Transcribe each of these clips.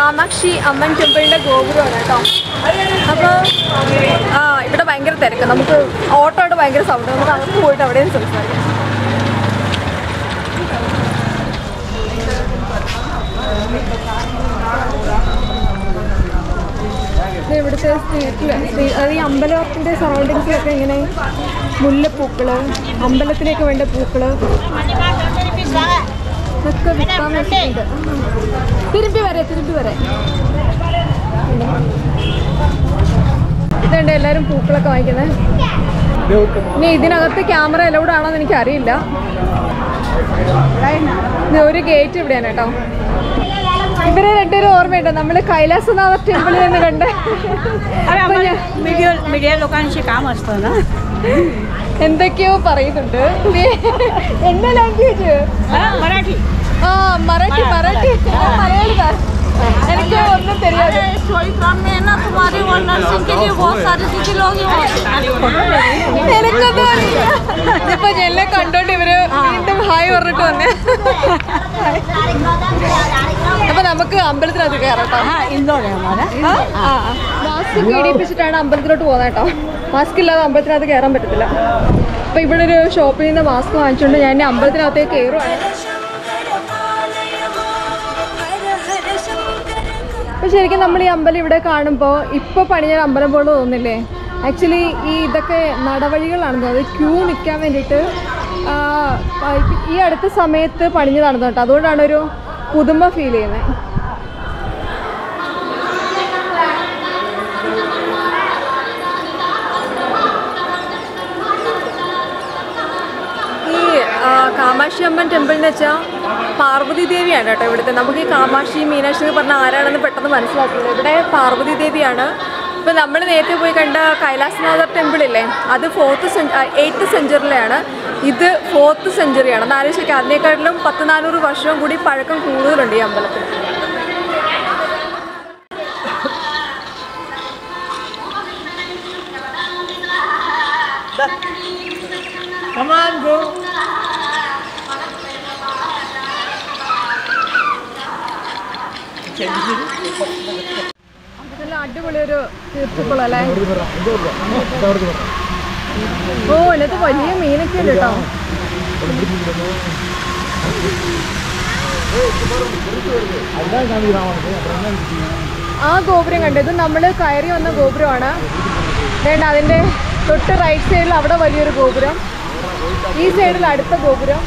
കാമാക്ഷി അമ്മൻ ടെമ്പിളിൻ്റെ ഗോപുരമാണ് കേട്ടോ അപ്പോൾ ആ ഇവിടെ ഭയങ്കര തിരക്ക് നമുക്ക് ഓട്ടോയുടെ ഭയങ്കര സൗണ്ട് നമുക്ക് അകത്ത് പോയിട്ട് അവിടെയും സംസാരിക്കാം ഇത് ഇവിടുത്തെ സ്ട്രീറ്റിൽ അതായത് ഈ അമ്പലത്തിൻ്റെ സറൗണ്ടിങ്സിലൊക്കെ ഇങ്ങനെ മുല്ലപ്പൂക്കള് അമ്പലത്തിലേക്ക് വേണ്ട പൂക്കള് ഇതൊക്കെ വിൽക്കാൻ വെച്ചിട്ടുണ്ട് തിരുമ്പി വരെ തിരുമ്പി വരെ ഇതുണ്ട് എല്ലാവരും പൂക്കളൊക്കെ വാങ്ങിക്കുന്നത് ഇനി ഇതിനകത്ത് ക്യാമറ എലൗഡ് ആണോ എന്ന് എനിക്ക് അറിയില്ല ഇത് ഒരു ഗേറ്റ് ഇവിടെയാണ് കേട്ടോ ഇവരെ രണ്ടുപേരും ഓർമ്മയുണ്ടോ നമ്മള് കൈലാസനാഥ ടെമ്പിളിൽ നിന്ന് കണ്ട് अरे അപ്പൊ आम्हाला ഞാൻ- मीडिया मीडिया लोकांशी काम असतं ना എന്തൊക്കെയോ പറയുന്നുണ്ട് എന്റെ ലാംഗ്വേജ് हा, मराठी ആ മറാഠി മറാഠി ഞാൻ മലയാളിതാ എനിക്ക് ഒന്നും தெரியாது सोई ग्राम में है ना तुम्हारी वो नर्सिंग के लिए बहुत सारे दीदी लोग എനിക്കൊന്നും അറിയില്ല ഇപ്പൊ എന്നെ കണ്ടോണ്ട് ഇവര് വീണ്ടും ഹായ് പറഞ്ഞിട്ട് വന്നേ അപ്പൊ നമുക്ക് അമ്പലത്തിനകത്ത് കയറട്ടോ हाँ इंदौर है हमारा മാസ്ക് ഒക്കെ ഇടിപ്പിച്ചിട്ടാണ് അമ്പലത്തിലോട്ട് പോകുന്നത് കേട്ടോ മാസ്ക് ഇല്ലാതെ അമ്പലത്തിനകത്ത് കയറാൻ പറ്റത്തില്ല അപ്പൊ ഇവിടെ ഒരു ഷോപ്പിൽ നിന്ന് മാസ്ക് വാങ്ങിച്ചുകൊണ്ട് ഞാൻ ഇനി അമ്പലത്തിനകത്തേക്ക് കയറുവാണ് അപ്പൊ ശരിക്കും നമ്മൾ ഈ അമ്പലം ഇവിടെ കാണുമ്പോൾ ഇപ്പൊ പണിഞ്ഞ ഒരു അമ്പലം പോലെ തോന്നില്ലേ ആക്ച്വലി ഈ ഇതൊക്കെ നടവഴികളാണെന്ന് തോന്നുന്നത് ക്യൂ നിൽക്കാൻ വേണ്ടിയിട്ട് ആ, ഈ അടുത്ത സമയത്ത് പണിഞ്ഞതാണെന്ന് കേട്ടോ അതുകൊണ്ടാണ് ഒരു പുതുമ ഫീൽ ചെയ്യുന്നത് ഈ ആ, കാമാക്ഷി അമ്മൻ ടെമ്പിൾ എന്ന് വെച്ചാൽ പാർവതി ദേവിയാണ് കേട്ടോ ഇവിടുത്തെ നമുക്ക് ഈ കാമാക്ഷി മീനാക്ഷി എന്ന് പറഞ്ഞാൽ ആരാണെന്ന് പെട്ടെന്ന് മനസ്സിലാക്കില്ല ഇവിടെ പാർവതി ദേവിയാണ് ഇപ്പം നമ്മൾ നേരത്തെ പോയി കണ്ട കൈലാസനാഥർ ടെമ്പിൾ ഇല്ലേ അത് ഫോർത്ത് എയ്ത്ത് സെഞ്ചുറിയിലാണ് ഇത് ഫോർത്ത് സെഞ്ചുറിയാണ് ഒന്ന് ആലോചിക്കുക അതിനേക്കാട്ടിലും പത്ത് നാനൂറ് വർഷവും കൂടി പഴക്കം കൂടുതലുണ്ട് ഈ അമ്പലത്തിൽ Come on, go. നല്ല അടിപൊളി ഒരു തീർച്ചക്കുളം അല്ലേ ഓ ഇതിനകത്ത് വലിയ മീനൊക്കെ ഉണ്ട് കേട്ടോ ആ ഗോപുരം കണ്ടു ഇത് നമ്മൾ കയറി വന്ന ഗോപുരമാണ് വേണ്ട അതിൻ്റെ തൊട്ട് റൈറ്റ് സൈഡിൽ അവിടെ വലിയൊരു ഗോപുരം ഈ സൈഡിൽ അടുത്ത ഗോപുരം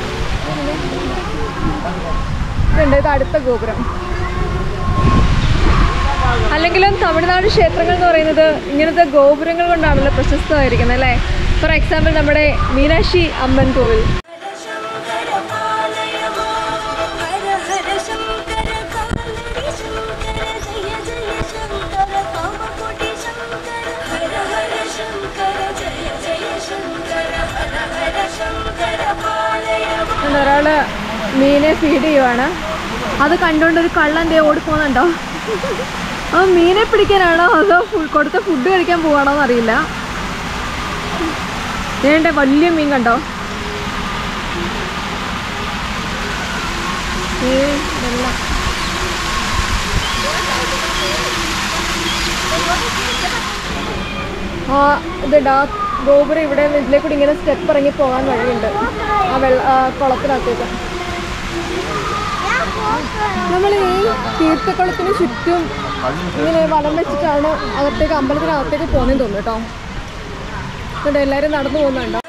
ഇതുണ്ട് ഇത് അടുത്ത ഗോപുരം അല്ലെങ്കിലും തമിഴ്നാട് ക്ഷേത്രങ്ങൾ എന്ന് പറയുന്നത് ഇങ്ങനത്തെ ഗോപുരങ്ങൾ കൊണ്ടാണല്ലോ പ്രശസ്തമായിരിക്കുന്നത് അല്ലേ ഫോർ എക്സാമ്പിൾ നമ്മുടെ മീനാക്ഷി അമ്മൻ കോവിൽ അതുകൊണ്ട് ഒരാള് മീനെ ഫീഡ് ചെയ്യുവാണ് അത് കണ്ടുകൊണ്ട് ഒരു കള്ളൻ ദേ ഓടിപ്പോകുന്നുണ്ടോ ആ മീനെ പിടിക്കാനാണോ അതോ ഫു- കൊടുത്ത ഫുഡ് കഴിക്കാൻ പോവാണോ എന്നറിയില്ല വേണ്ട വലിയ മീൻ കണ്ടോ ഏ, വെള്ളം. ആ ഇതുണ്ട് ആ ഗോപുരം ഇവിടെ നിന്ന് ഇതിലേ കൂടി ഇങ്ങനെ സ്റ്റെപ്പ് ഇറങ്ങി പോകാൻ വഴിയുണ്ട് ആ വെള്ള ആ കുളത്തിനകത്തേക്ക് നമ്മൾ ഈ തീർത്ഥക്കുളത്തിന് ചുറ്റും ഇങ്ങനെ വലം വെച്ചിട്ടാണ് അകത്തേക്ക് അമ്പലത്തിനകത്തേക്ക് പോകുന്നതെന്ന് തോന്നുന്നു കേട്ടോ ഇവിടെ എല്ലാവരും നടന്നു പോകുന്നുണ്ടോ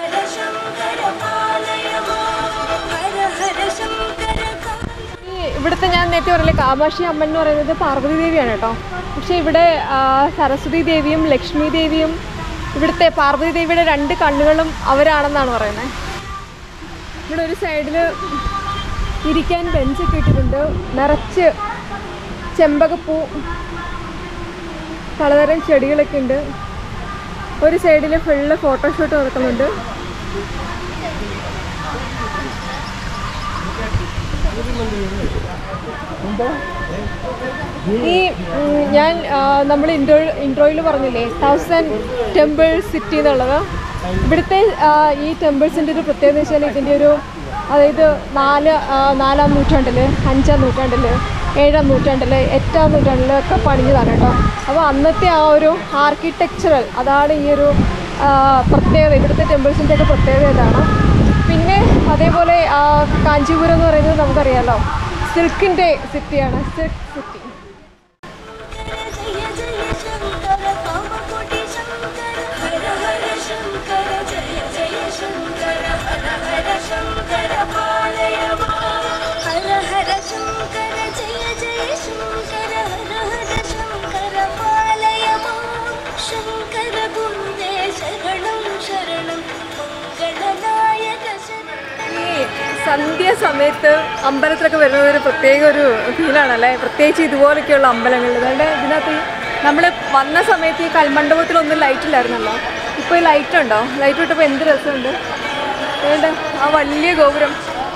ഈ ഇവിടുത്തെ ഞാൻ നേരത്തെ പറഞ്ഞില്ലേ കാമാക്ഷി അമ്മൻ എന്ന് പറയുന്നത് പാർവതി ദേവിയാണ് കേട്ടോ പക്ഷെ ഇവിടെ ആ, സരസ്വതി ദേവിയും ലക്ഷ്മി ദേവിയും ഇവിടുത്തെ പാർവതി ദേവിയുടെ രണ്ട് കണ്ണുകളും അവരാണെന്നാണ് പറയുന്നത് ഇവിടെ ഒരു സൈഡിൽ ഇരിക്കാൻ ബെഞ്ചൊക്കെ ഇട്ടിട്ടുണ്ട് നിറച്ച് ചെമ്പകപ്പൂ പലതരം ചെടികളൊക്കെ ഉണ്ട് ഒരു സൈഡിൽ ഫുള്ള് ഫോട്ടോഷൂട്ട് നടക്കുന്നുണ്ട് ഈ ഉം, ഞാൻ നമ്മൾ ഇൻട്രോ ഇൻട്രോയിൽ പറഞ്ഞില്ലേ തൗസൻഡ് ടെമ്പിൾ സിറ്റി എന്നുള്ളത് ഇവിടുത്തെ ആ, ഈ ടെമ്പിൾസിൻ്റെ ഒരു പ്രത്യേകത വെച്ചാൽ ഇതിൻ്റെ ഒരു അതായത് നാല് ആ, നാലാം നൂറ്റാണ്ടിൽ അഞ്ചാം നൂറ്റാണ്ടിൽ ഏഴാം നൂറ്റാണ്ടിൽ എട്ടാം നൂറ്റാണ്ടിലൊക്കെ പണിഞ്ഞതാണ് കേട്ടോ അപ്പോൾ അന്നത്തെ ആ ഒരു ആർക്കിടെക്ചറൽ അതാണ് ഈ ഒരു ആ, പ്രത്യേകത ഇവിടുത്തെ ടെമ്പിൾസിൻ്റെ ഒക്കെ പ്രത്യേകത ഇതാണ് പിന്നെ അതേപോലെ ആ, കാഞ്ചീപുരം എന്ന് പറയുന്നത് നമുക്കറിയാലോ സിൽക്കിൻ്റെ സിറ്റിയാണ് സിൽക്ക് സിറ്റി जय जय शंकर कामकोटि शंकर हर हर शंकर जय जय शंकर हर हर शंकर पालय मां हर हर शंकर जय जय शंकर हर हर शंकर पालय मां शंकर गुरुदे शरणं शरणं मङ्गलनायक शरणं ഈ സന്ധ്യ സമയത്ത് അമ്പലത്തിലൊക്കെ വരുന്നത് ഒരു പ്രത്യേക ഒരു ഫീലാണല്ലേ പ്രത്യേകിച്ച് ഇതുപോലൊക്കെയുള്ള അമ്പലങ്ങളിൽ അതുകൊണ്ട് ഇതിനകത്ത് നമ്മൾ വന്ന സമയത്ത് ഈ കൽമണ്ഡപത്തിലൊന്നും ലൈറ്റ് ഇല്ലായിരുന്നല്ലോ ഇപ്പോൾ ഈ ലൈറ്റ് ഉണ്ടോ ലൈറ്റ് ഇട്ടപ്പോൾ എന്ത് രസമുണ്ട് വേണ്ട ആ വലിയ ഗോപുരം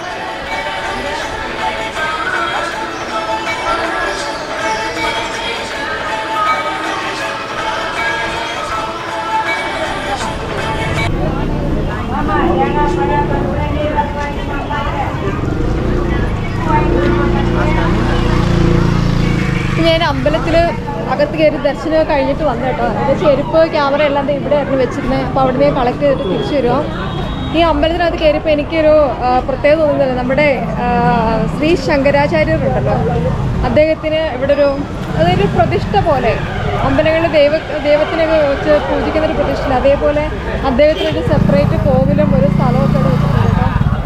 ഞാൻ അമ്പലത്തിൽ അകത്ത് കയറി ദർശനം കഴിഞ്ഞിട്ട് വന്നു കേട്ടോ എൻ്റെ ചെരുപ്പ് ക്യാമറ എല്ലാം ദേ ഇവിടെ ആയിരുന്നു വെച്ചിരുന്നത് അപ്പോൾ അവിടെ നിന്ന് കളക്ട് ചെയ്തിട്ട് തിരിച്ചു വരുമോ ഈ അമ്പലത്തിനകത്ത് കയറിയപ്പോൾ എനിക്കൊരു ആ, പ്രത്യേകത തോന്നുന്നില്ല നമ്മുടെ ആ, ശ്രീ ശങ്കരാചാര്യരുണ്ടല്ലോ അദ്ദേഹത്തിന് ഇവിടെ ഒരു അതൊരു പ്രതിഷ്ഠ പോലെ അമ്പലങ്ങളിൽ ദൈവ ദൈവത്തിനൊക്കെ വെച്ച് പൂജിക്കുന്ന ഒരു പ്രതിഷ്ഠ അതേപോലെ അദ്ദേഹത്തിന് ഒരു സെപ്പറേറ്റ് കോവിലും ഒരു സ്ഥലമൊക്കെ ഇവിടെ വെച്ചിട്ടുണ്ട്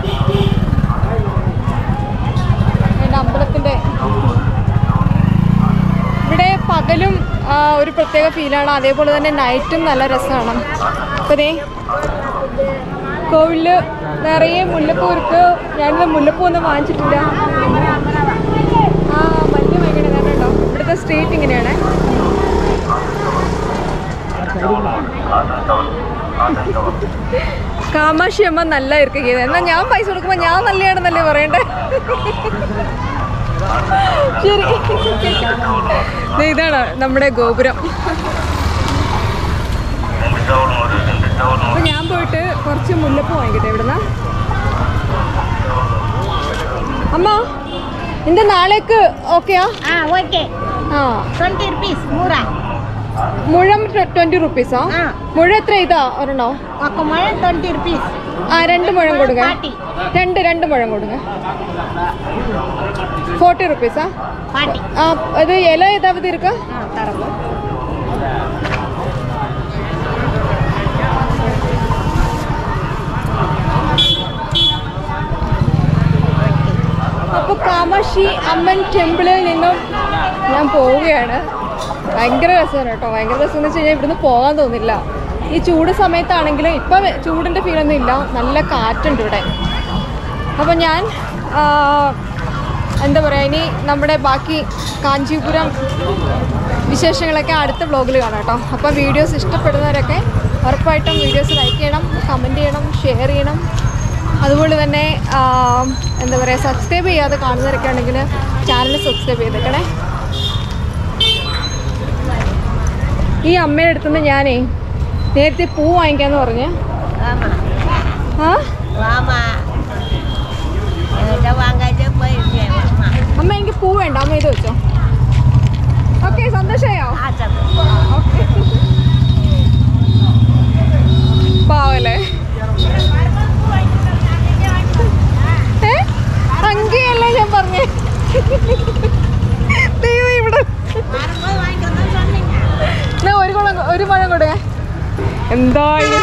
കേട്ടോ എൻ്റെ അമ്പലത്തിൻ്റെ ഇവിടെ പകലും ആ, ഒരു പ്രത്യേക ഫീലാണ് അതേപോലെ തന്നെ നൈറ്റും നല്ല രസമാണ് അപ്പോൾ ദേ കോവിലിൽ നിറയെ മുല്ലപ്പൂ ഇருக்கு ഞാനിത് മുല്ലപ്പൂ ഒന്നും വാങ്ങിച്ചിട്ടില്ല ആ മഞ്ഞ് ഭയങ്കര കേട്ടോ ഇവിടുത്തെ സ്ട്രീറ്റ് ഇങ്ങനെയാണ് കാമാക്ഷി അമ്മ നല്ല ഇരിക്കുക എന്നാൽ ഞാൻ പൈസ കൊടുക്കുമ്പോൾ ഞാൻ നല്ലതാണെന്നല്ലേ പറയണ്ടേ ശരി ദേ ഇതാണ് നമ്മുടെ ഗോപുരം അപ്പൊ ഞാൻ പോയിട്ട് കുറച്ച് മുല്ലപ്പൂ വാങ്ങിക്കട്ടെ ഇവിടുന്ന് അമ്മ നിന്റെ നാളേക്ക് ഓക്കെയാ Ah, okay. ആ 20 rupees, murah. മുഴം ട്വന്റി റുപ്പീസാ ആ. മുഴം എത്ര ഇതാ ഒരെണ്ണോ Aku mau 20 rupees. ആ രണ്ട് മുഴം കൊടുക്ക Party. രണ്ട് രണ്ട് മുഴം കൊടുക്ക ഫോർട്ടി റുപ്പീസാ Party. ആ അത് ഇല ഏതാവത് ഇരിക്ക Ah, taruh. അപ്പൊ കാമാക്ഷി അമ്മൻ ടെമ്പിളിൽ നിന്നും ഞാൻ പോവുകയാണ് ഭയങ്കര രസമാണ് കേട്ടോ ഭയങ്കര രസം എന്ന് വെച്ച് കഴിഞ്ഞാൽ ഇവിടുന്ന് പോകാൻ തോന്നില്ല ഈ ചൂട് സമയത്താണെങ്കിലും ഇപ്പം ചൂടിൻ്റെ ഫീലൊന്നും ഇല്ല നല്ല കാറ്റുണ്ട് ഇവിടെ അപ്പം ഞാൻ ആ, എന്താ പറയുക ഇനി നമ്മുടെ ബാക്കി കാഞ്ചീപുരം വിശേഷങ്ങളൊക്കെ അടുത്ത വ്ളോഗിൽ കാണാം കേട്ടോ അപ്പോൾ വീഡിയോസ് ഇഷ്ടപ്പെടുന്നവരൊക്കെ ഉറപ്പായിട്ടും വീഡിയോസ് ലൈക്ക് ചെയ്യണം കമൻറ്റ് ചെയ്യണം ഷെയർ ചെയ്യണം അതുപോലെ തന്നെ ആ, എന്താ പറയുക സബ്സ്ക്രൈബ് ചെയ്യാതെ കാണുന്നവരൊക്കെ ഉണ്ടെങ്കിൽ ചാനൽ സബ്സ്ക്രൈബ് ചെയ്തേക്കണേ ഈ അമ്മയുടെ അടുത്തുനിന്ന് ഞാനേ നേരത്തെ പൂ വാങ്ങിക്കാന്ന് പറഞ്ഞ് Lama. ആ Lama. Udah aja boy dia mama. അമ്മ എനിക്ക് പൂ വേണ്ട അമ്മ ഇത് വെച്ചോ ഓക്കെ സന്തോഷമായോ Aja. ഓക്കെ പാവല്ലേ ഏ അങ്കിയല്ലേ ഞാൻ പറഞ്ഞേ ദൈവം ഇവിടെ Baru boy main ke sononya. എന്നാ ഒരു കുളം ഒരു പഴം കൊടുക്ക എന്താ ഇത്?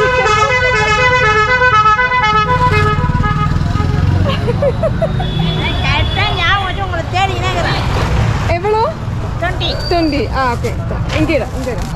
Kayaknya aku cuma ngerti ini kan. എവളോ 20. ട്വൻറ്റി ആ ഓക്കെ എനിക്കിടാം എനിക്കിടാം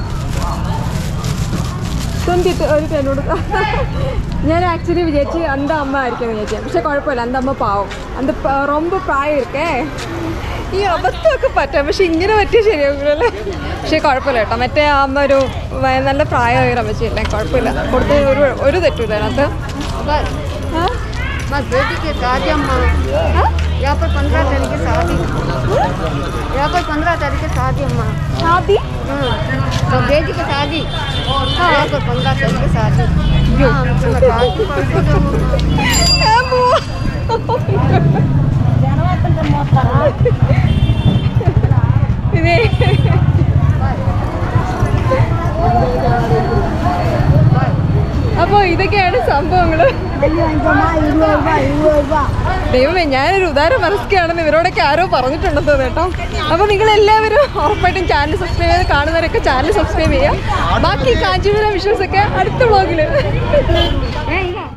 ട്വൻറ്റി ഒരു ടെൻ കൊടുക്കാം ഞാൻ ആക്ച്വലി വിചാരിച്ച് അന്ത അമ്മ ആയിരിക്കും വിചാരിച്ചത് പക്ഷെ കുഴപ്പമില്ല അന്ത അമ്മ പാവം അന്ത പ- ரொம்ப പ്രായം ഇരിക്കേ ഈ അബദ്ധമൊക്കെ പറ്റാം പക്ഷെ ഇങ്ങനെ പറ്റിയ ശരിയാകൂലല്ലേ പക്ഷെ കുഴപ്പമില്ല കേട്ടോ മറ്റേ ആ അമ്മ ഒരു വ- നല്ല പ്രായമായ ഒരു അമ്മച്ചിയല്ലേ കുഴപ്പമില്ല കൊടുത്ത് ഒരു ഒരു തെറ്റില്ല അതിനകത്ത് ആ? बस बेटी के शादी अम्मा यहाँ पर पंद्रह तारीख की शादी यहाँ पर पंद्रह तारीख की शादी अम्मा ഷാദി तो बेटी की शादी हाँ यहाँ पर पंद्रह तारीख की शादी यो। हाँ, तुम्हें शादी परसों दो अम्मा। ഞാൻ പോവാ ഇതേ അപ്പോൾ ഇതൊക്കെയാണ് സംഭവങ്ങൾ ദൈവമേ ഞാനൊരു ഉദാരം മനസ്സിലാണെന്ന് ഇവരോടൊക്കെ ആരോ പറഞ്ഞിട്ടുണ്ടെന്ന് കേട്ടോ അപ്പോൾ നിങ്ങൾ എല്ലാവരും ഉറപ്പായിട്ടും ചാനൽ സബ്സ്ക്രൈബ് ചെയ്ത് കാണുന്നവരൊക്കെ ചാനൽ സബ്സ്ക്രൈബ് ചെയ്യുക ബാക്കി കാഞ്ചീപുരം വിഷ്വൽസ് ഒക്കെ അടുത്ത വ്ളോഗിൽ ஏன் இங்க